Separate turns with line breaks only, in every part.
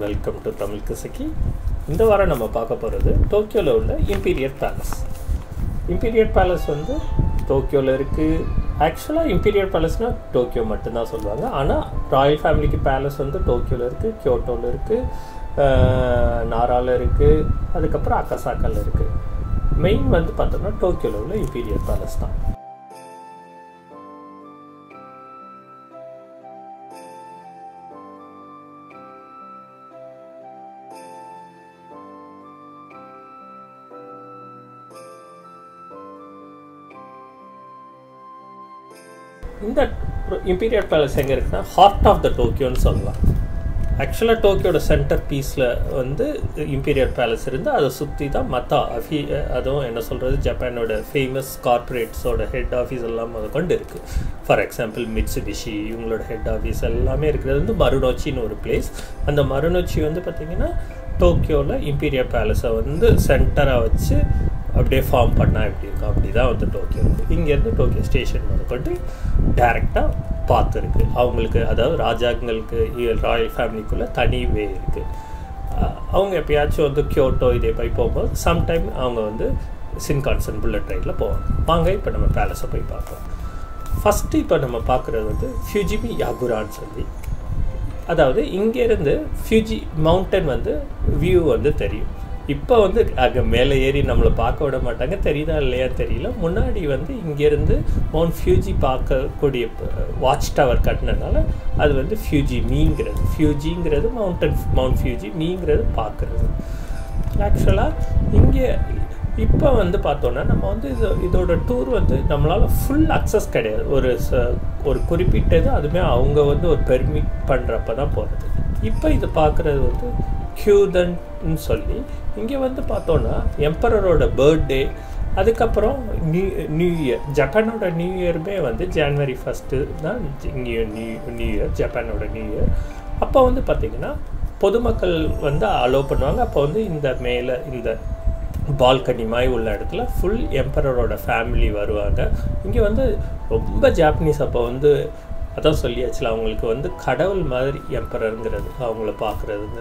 welcome to Tamil கிசக்கி இந்த வாரம் நம்ம பார்க்க போகிறது டோக்கியோவில் உள்ள இம்பீரியர் பேலஸ் இம்பீரியர் பேலஸ் வந்து டோக்கியோவில் இருக்குது ஆக்சுவலாக இம்பீரியர் பேலஸ்னால் டோக்கியோ மட்டும்தான் சொல்லுவாங்க ஆனால் ராயல் ஃபேமிலிக்கு பேலஸ் வந்து டோக்கியோவில் இருக்குது கியோட்டோவில் இருக்குது நாராவில் இருக்குது அதுக்கப்புறம் அக்கசாக்காவில் இருக்குது மெயின் வந்து பார்த்தோம்னா டோக்கியோவில் உள்ள இம்பீரியர் பேலஸ் தான் இந்த இம்பீரியர் பேலஸ் எங்கே இருக்குன்னா ஹார்ட் ஆஃப் த டோக்கியோன்னு சொல்லலாம் ஆக்சுவலாக டோக்கியோட சென்டர் பீஸில் வந்து இம்பீரியர் பேலஸ் இருந்து அதை சுற்றி தான் மற்ற அஃபி அதுவும் என்ன சொல்கிறது ஜப்பானோட ஃபேமஸ் கார்ப்பரேட்ஸோட ஹெட் ஆஃபீஸ் எல்லாம் முத கொண்டு இருக்குது ஃபார் எக்ஸாம்பிள் மிட்சுபிஷி இவங்களோட ஹெட் ஆஃபீஸ் எல்லாமே இருக்கிறது வந்து மருநோச்சின்னு ஒரு பிளேஸ் அந்த மருநோச்சி வந்து பார்த்திங்கன்னா டோக்கியோவில் இம்பீரியர் பேலஸை வந்து சென்டராக வச்சு அப்படியே ஃபார்ம் பண்ணால் எப்படி இருக்கும் அப்படி தான் வந்து டோக்கியோ இருக்குது இங்கேருந்து டோக்கியோ ஸ்டேஷன் முதற்கொண்டு டேரெக்டாக பார்த்துருக்கு அவங்களுக்கு அதாவது ராஜாங்களுக்கு ராயல் ஃபேமிலிக்குள்ளே தனி வே இருக்குது அவங்க எப்பயாச்சும் வந்து கியோட்டோ இதே போய் போகும்போது சம்டைம் அவங்க வந்து சின்கான்சன் புல்லட் ட்ரெயினில் போவாங்க வாங்க இப்போ நம்ம பேலஸை போய் பார்க்கலாம் ஃபஸ்ட்டு இப்போ நம்ம பார்க்குறது வந்து ஃபியூஜிமி யாகுரான்னு சொல்லி அதாவது இங்கேருந்து ஃபியூஜி மவுண்டன் வந்து வியூ வந்து தெரியும் இப்போ வந்து அங்கே மேலே ஏறி நம்மளை பார்க்க விட மாட்டாங்க தெரியுதா இல்லையா தெரியல முன்னாடி வந்து இங்கேருந்து மவுண்ட் ஃபியூஜி பார்க்கக்கூடிய வாட்ச் டவர் கட்டினதுனால அது வந்து ஃபியூஜி மீங்கிறது ஃபியூஜிங்கிறது மவுண்டன் மவுண்ட் ஃபியூஜி மீங்கிறது பார்க்குறது ஆக்சுவலாக இங்கே இப்போ வந்து பார்த்தோன்னா நம்ம வந்து இது இதோட டூர் வந்து நம்மளால் ஃபுல் அக்சஸ் கிடையாது ஒரு ச ஒரு குறிப்பிட்டது அதுவுமே அவங்க வந்து ஒரு பெர்மிட் பண்ணுறப்ப தான் போகிறது இப்போ இது பார்க்குறது வந்து கியூதன்னு சொல்லி இங்கே வந்து பார்த்தோன்னா எம்பரரோட பர்த்டே அதுக்கப்புறம் நியூ நியூ இயர் ஜப்பானோட நியூ இயருமே வந்து ஜான்வரி ஃபஸ்ட்டு தான் இங்கே நியூ நியூ இயர் ஜப்பானோட நியூ இயர் அப்போ வந்து பார்த்திங்கன்னா பொதுமக்கள் வந்து அலோவ் பண்ணுவாங்க அப்போ வந்து இந்த மேலே இந்த பால்கனி மாதிரி உள்ள இடத்துல ஃபுல் எம்பரரோட ஃபேமிலி வருவாங்க இங்கே வந்து ரொம்ப ஜாப்பனீஸ் அப்போ வந்து அதான் சொல்லியாச்சுல அவங்களுக்கு வந்து கடவுள் மாதிரி எம்பரருங்கிறது அவங்கள பார்க்குறது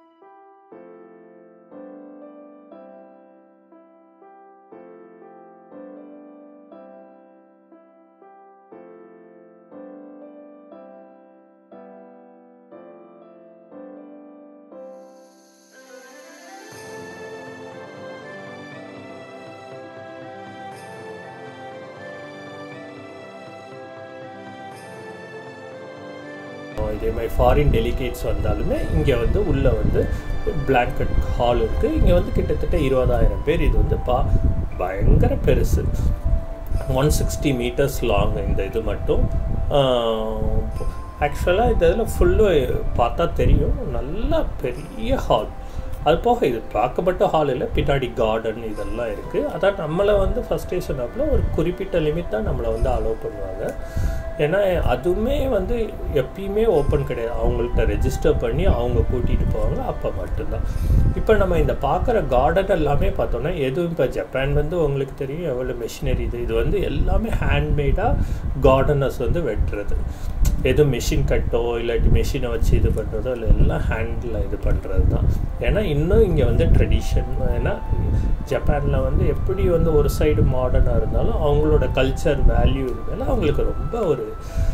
இதே மாதிரி ஃபாரின் டெலிகேட்ஸ் வந்தாலுமே இங்கே வந்து உள்ளே வந்து பிளாங்கட் ஹால் இருக்குது இங்கே வந்து கிட்டத்தட்ட இருபதாயிரம் பேர் இது வந்து பா பயங்கர பெருசு ஒன் சிக்ஸ்டி மீட்டர்ஸ் லாங் இந்த இது மட்டும் ஆக்சுவலாக இந்த இதில் ஃபுல்லு பார்த்தா தெரியும் நல்லா பெரிய ஹால் அது போக இது பார்க்கப்பட்ட ஹால் இல்லை பின்னாடி கார்டன் இதெல்லாம் இருக்குது அதான் நம்மளை வந்து ஃபஸ்ட் ஸ்டேஷன் ஆப்பில் ஒரு குறிப்பிட்ட லிமிட் தான் நம்மளை வந்து அலோவ் பண்ணுவாங்க ஏன்னா அதுவுமே வந்து எப்பயுமே ஓப்பன் கிடையாது அவங்கள்ட்ட ரெஜிஸ்டர் பண்ணி அவங்க கூட்டிகிட்டு போவாங்க அப்போ மட்டும்தான் இப்போ நம்ம இந்த பார்க்குற கார்டன் எல்லாமே பார்த்தோன்னா எதுவும் இப்போ ஜப்பான் வந்து உங்களுக்கு தெரியும் எவ்வளோ மிஷினரி இது இது வந்து எல்லாமே ஹேண்ட்மேடாக கார்டனர்ஸ் வந்து வெட்டுறது எதுவும் மிஷின் கட்டோ இல்லாட்டி மிஷினை வச்சு இது பண்ணுறதோ இல்லை எல்லாம் ஹேண்டில் இது பண்ணுறது தான் ஏன்னா இன்னும் இங்கே வந்து ட்ரெடிஷன் ஏன்னா ஜப்பானில் வந்து எப்படி வந்து ஒரு சைடு மாடர்னாக இருந்தாலும் அவங்களோட கல்ச்சர் வேல்யூ இருந்தாலும் அவங்களுக்கு ரொம்ப ஒரு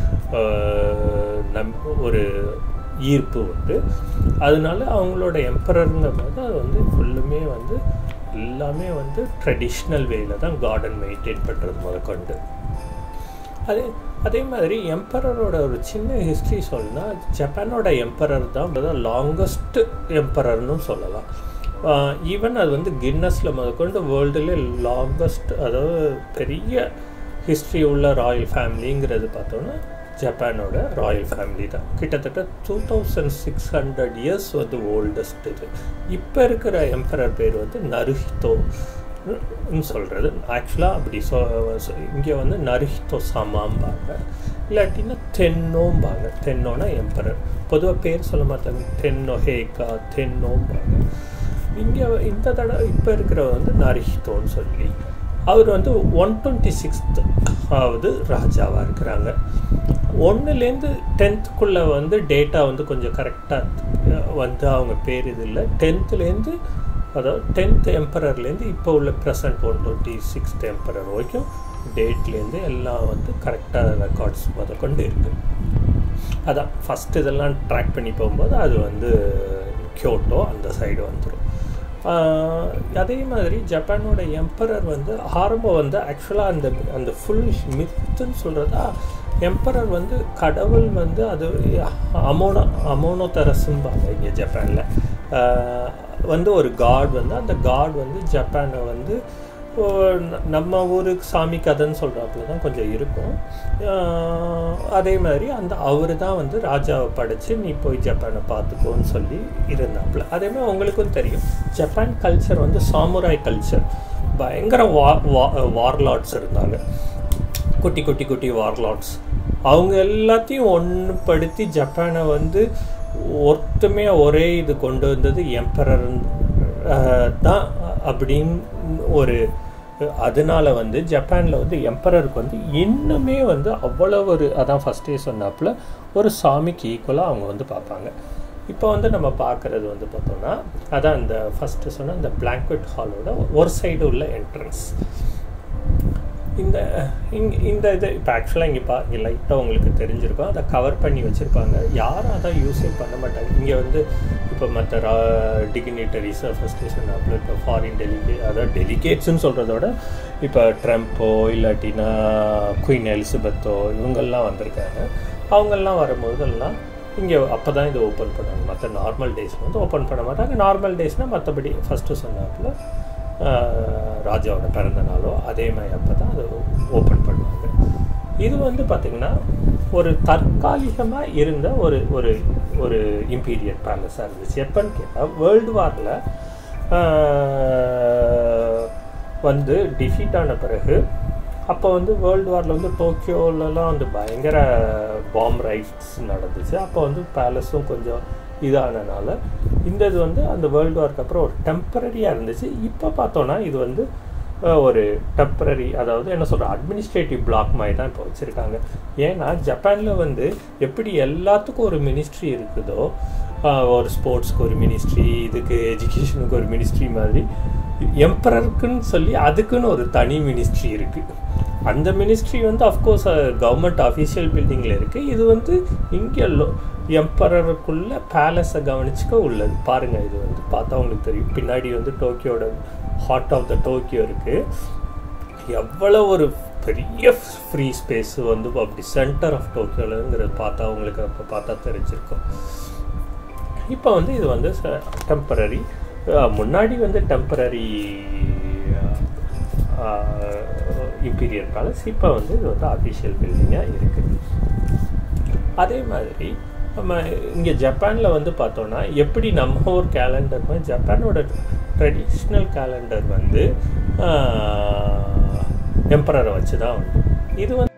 நம் ஒரு ஈர்ப்பு உண்டு அதனால அவங்களோட எம்பரருங்கும் போது அது வந்து ஃபுல்லுமே வந்து எல்லாமே வந்து ட்ரெடிஷ்னல் வேயில் தான் கார்டன் மெயின்டைன் பண்ணுறது முதற்கொண்டு அதே அதே மாதிரி எம்பரரோட ஒரு சின்ன ஹிஸ்ட்ரி சொல்லணும்னா ஜப்பானோட எம்பரர் தான் லாங்கஸ்ட் எம்பரர்னு சொல்லலாம் ஈவன் அது வந்து கின்னஸில் முதற்கொண்டு வேர்ல்டுலே லாங்கஸ்ட் அதாவது பெரிய ஹிஸ்ட்ரி உள்ள ராயல் ஃபேமிலிங்கிறது பார்த்தோன்னா ஜப்பானோட ராயல் ஃபேமிலி தான் கிட்டத்தட்ட two thousand six hundred years வந்து ஓல்டஸ்ட் இது இப்போ இருக்கிற எம்பரர் பேர் வந்து நருஹித்தோ சொல்கிறது ஆக்சுவலாக அப்படி சொ இங்கே வந்து நருஹித்தோ சமாம்பாங்க இல்லாட்டின்னா தென்னோம்பாங்க தென்னோனா எம்பரர் பொதுவாக பேர் சொல்ல மாட்டாங்க தென்னோ ஹேக்கா தென்னோம்பாங்க இங்கே இந்த தடவை இப்போ இருக்கிற வந்து நரிஹித்தோன்னு சொல்லி அவர் வந்து ஒன் டுவெண்ட்டி சிக்ஸ்த் ஆவது ராஜாவாக இருக்கிறாங்க ஒன்றுலேருந்து டென்த்துக்குள்ளே வந்து டேட்டா வந்து கொஞ்சம் கரெக்டாக வந்து அவங்க பேர் இது இல்லை டென்த்துலேருந்து அதாவது டென்த் எம்பரர்லேருந்து இப்போ உள்ள present one twenty sixth emperor வரைக்கும் டேட்லேருந்து எல்லாம் வந்து கரெக்டாக ரெக்கார்ட்ஸ் முத கொண்டு இருக்குது அதான் ஃபஸ்ட் இதெல்லாம் ட்ராக் பண்ணி போகும்போது அது வந்து கியோட்டோ அந்த சைடு வந்துடும் அதே மாதிரி ஜப்பானோட எம்பரர் வந்து ஆரம்பம் வந்து ஆக்சுவலாக அந்த அந்த ஃபுல் மித்துன்னு சொல்கிறதா எம்பரர் வந்து கடவுள் வந்து அது அமோனோ அமோனோ தரசும்பாங்க இங்கே ஜப்பானில் வந்து ஒரு காட் வந்து அந்த காட் வந்து ஜப்பானை வந்து நம்ம ஊருக்கு சாமி கதைன்னு சொல்கிறாப்புல தான் கொஞ்சம் இருக்கும் அதே மாதிரி அந்த அவர் தான் வந்து ராஜாவை படைச்சு நீ போய் ஜப்பானை பார்த்துக்கோன்னு சொல்லி இருந்தாப்புல அதே மாதிரி உங்களுக்கும் தெரியும் ஜப்பான் கல்ச்சர் வந்து சாமுராய் கல்ச்சர் பயங்கர வா வார்லாட்ஸ் இருந்தாங்க குட்டி குட்டி குட்டி வார்லாட்ஸ் அவங்க எல்லாத்தையும் ஒன்றுபடுத்தி ஜப்பானை வந்து ஒருத்தமையாக ஒரே இது கொண்டு வந்தது எம்பரர் தான் அப்படின்னு ஒரு அதனால வந்து ஜப்பானில் வந்து எம்பரருக்கு வந்து இன்னுமே வந்து அவ்வளோ ஒரு அதான் ஃபஸ்ட்டே சொன்னாப்புல ஒரு சாமிக்கு ஈக்குவலாக அவங்க வந்து பார்ப்பாங்க இப்போ வந்து நம்ம பார்க்குறது வந்து பார்த்தோம்னா அதான் இந்த ஃபஸ்ட்டு சொன்ன இந்த பிளாங்க்வெட் ஹாலோட ஒரு சைடு உள்ள என்ட்ரன்ஸ் இந்த இங் இந்த இது இப்போ ஆக்சுவலாக இங்கே பா இங்கே லைட்டாக உங்களுக்கு தெரிஞ்சிருக்கும் அதை கவர் பண்ணி வச்சுருப்பாங்க யாரும் அதான் யூஸே பண்ண மாட்டாங்க இங்கே வந்து இப்போ மற்ற ரா டிகினேட்டரிஸ் ஃபஸ்ட் ஸ்டேஷன் அப்புறம் இப்போ ஃபாரின் டெலிகே அதாவது டெலிகேட்ஸ்னு சொல்கிறதோட இப்போ ட்ரம்ப்போ இல்லாட்டினா குயின் எலிசபெத்தோ இவங்கெல்லாம் வந்திருக்காங்க அவங்கெல்லாம் வரும்போதெல்லாம் இங்கே அப்போ தான் இது ஓப்பன் பண்ணுவாங்க மற்ற நார்மல் டேஸில் வந்து ஓப்பன் பண்ண மாட்டாங்க நார்மல் டேஸ்னால் மற்றபடி ஃபஸ்ட்டு சொன்னாப்புல ராஜாவோட பிறந்த நாளோ அதே மாதிரி அப்போ தான் அது ஓப்பன் பண்ணுவாங்க இது வந்து பார்த்திங்கன்னா ஒரு தற்காலிகமாக இருந்த ஒரு ஒரு ஒரு இம்பீரியர் பேலஸாக இருந்துச்சு எப்போன்னு கேட்டால் வேர்ல்டு வாரில் வந்து டிஃபீட் ஆன பிறகு அப்போ வந்து வேர்ல்டு வாரில் வந்து டோக்கியோலலாம் வந்து பயங்கர பாம் ரைட்ஸ் நடந்துச்சு அப்போ வந்து பேலஸும் கொஞ்சம் இதானனால இந்த இது வந்து அந்த வேர்ல்டு வார்க்கு அப்புறம் ஒரு டெம்பரரியாக இருந்துச்சு இப்போ பார்த்தோன்னா இது வந்து ஒரு டெம்பரரி அதாவது என்ன சொல்கிற அட்மினிஸ்ட்ரேட்டிவ் பிளாக் மாதிரி தான் இப்போ வச்சுருக்காங்க ஏன்னா ஜப்பானில் வந்து எப்படி எல்லாத்துக்கும் ஒரு மினிஸ்ட்ரி இருக்குதோ ஒரு ஸ்போர்ட்ஸ்க்கு ஒரு மினிஸ்ட்ரி இதுக்கு எஜுகேஷனுக்கு ஒரு மினிஸ்ட்ரி மாதிரி எம்பரருக்குன்னு சொல்லி அதுக்குன்னு ஒரு தனி மினிஸ்ட்ரி இருக்குது அந்த மினிஸ்ட்ரி வந்து அஃப்கோர்ஸ் கவர்மெண்ட் அஃபீஷியல் பில்டிங்கில் இருக்குது இது வந்து இங்கே எம்பரருக்குள்ள பேலஸை கவனிச்சுக்க உள்ளது பாருங்கள் இது வந்து பார்த்தா உங்களுக்கு தெரியும் பின்னாடி வந்து டோக்கியோட ஹார்ட் ஆஃப் த டோக்கியோ இருக்குது எவ்வளோ ஒரு பெரிய ஃப்ரீ ஸ்பேஸ் வந்து அப்படி சென்டர் ஆஃப் டோக்கியோலங்கிறது பார்த்தா உங்களுக்கு அப்போ பார்த்தா தெரிஞ்சிருக்கும் இப்போ வந்து இது வந்து டெம்பரரி முன்னாடி வந்து டெம்பரரி இம்பீரியர் பேலஸ் இப்போ வந்து இது வந்து அஃபிஷியல் பில்டிங்காக இருக்குது அதே மாதிரி நம்ம இங்கே ஜப்பானில் வந்து பார்த்தோன்னா எப்படி நம்ம ஒரு கேலண்டர் மாதிரி ஜப்பானோட ட்ரெடிஷ்னல் கேலண்டர் வந்து எம்பரரை வச்சு தான் வந்து இது வந்து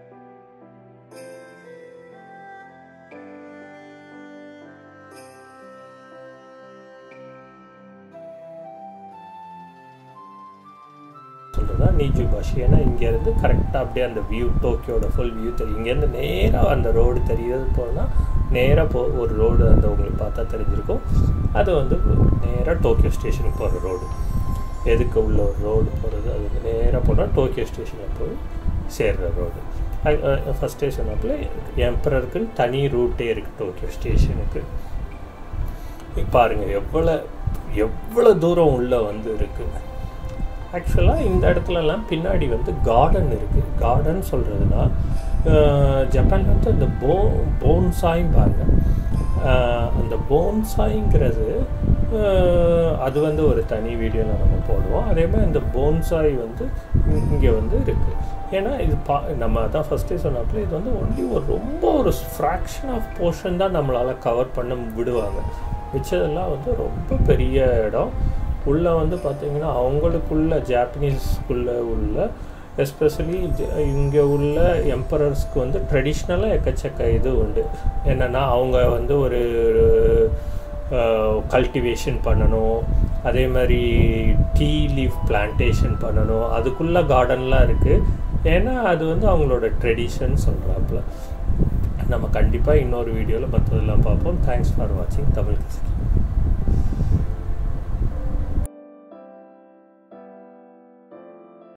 சொல்கிறதா நீஜு பாஷி ஏன்னா இங்கேருந்து கரெக்டாக அப்படியே அந்த வியூ டோக்கியோட ஃபுல் வியூ தெரியும் இங்கேருந்து நேராக அந்த ரோடு தெரியுது போனால் நேராக போ ஒரு ரோடு அந்த உங்களுக்கு பார்த்தா தெரிஞ்சிருக்கும் அது வந்து நேராக டோக்கியோ ஸ்டேஷனுக்கு போகிற ரோடு எதுக்கு உள்ள ஒரு ரோடு போகிறது அது வந்து நேராக போனால் டோக்கியோ ஸ்டேஷனில் போய் சேர்ற ரோடு ஃபஸ்ட் ஸ்டேஷன் அப்பில் எம்பரருக்குன்னு தனி ரூட்டே இருக்குது டோக்கியோ ஸ்டேஷனுக்கு பாருங்கள் எவ்வளோ எவ்வளோ தூரம் உள்ளே வந்து இருக்குது ஆக்சுவலாக இந்த இடத்துலலாம் பின்னாடி வந்து கார்டன் இருக்குது கார்டன் சொல்கிறதுனா ஜப்பானில் வந்து அந்த போ போன்சாயும் பாருங்க அந்த போன்சாய்ங்கிறது அது வந்து ஒரு தனி வீடியோவில் நம்ம போடுவோம் அதே மாதிரி இந்த போன்சாய் வந்து இங்கே வந்து இருக்குது ஏன்னா இது பா நம்ம அதான் ஃபஸ்ட்டே சொன்னாப்புல இது வந்து ஒன்லி ஒரு ரொம்ப ஒரு ஃப்ராக்ஷன் ஆஃப் போர்ஷன் தான் நம்மளால் கவர் பண்ண விடுவாங்க மிச்சதெல்லாம் வந்து ரொம்ப பெரிய இடம் உள்ளே வந்து பார்த்திங்கன்னா அவங்களுக்குள்ள ஜாப்பனீஸ்க்குள்ளே உள்ள எஸ்பெஷலி இங்கே உள்ள எம்பரர்ஸ்க்கு வந்து ட்ரெடிஷ்னலாக எக்கச்சக்க இது உண்டு என்னென்னா அவங்க வந்து ஒரு கல்டிவேஷன் பண்ணணும் அதே மாதிரி டீ லீஃப் பிளான்டேஷன் பண்ணணும் அதுக்குள்ளே கார்டன்லாம் இருக்குது ஏன்னா அது வந்து அவங்களோட ட்ரெடிஷன் சொல்கிறாப்புல நம்ம கண்டிப்பாக இன்னொரு வீடியோவில் மற்றதெல்லாம் பார்ப்போம் தேங்க்ஸ் ஃபார் வாட்சிங் தமிழ் கசக்கி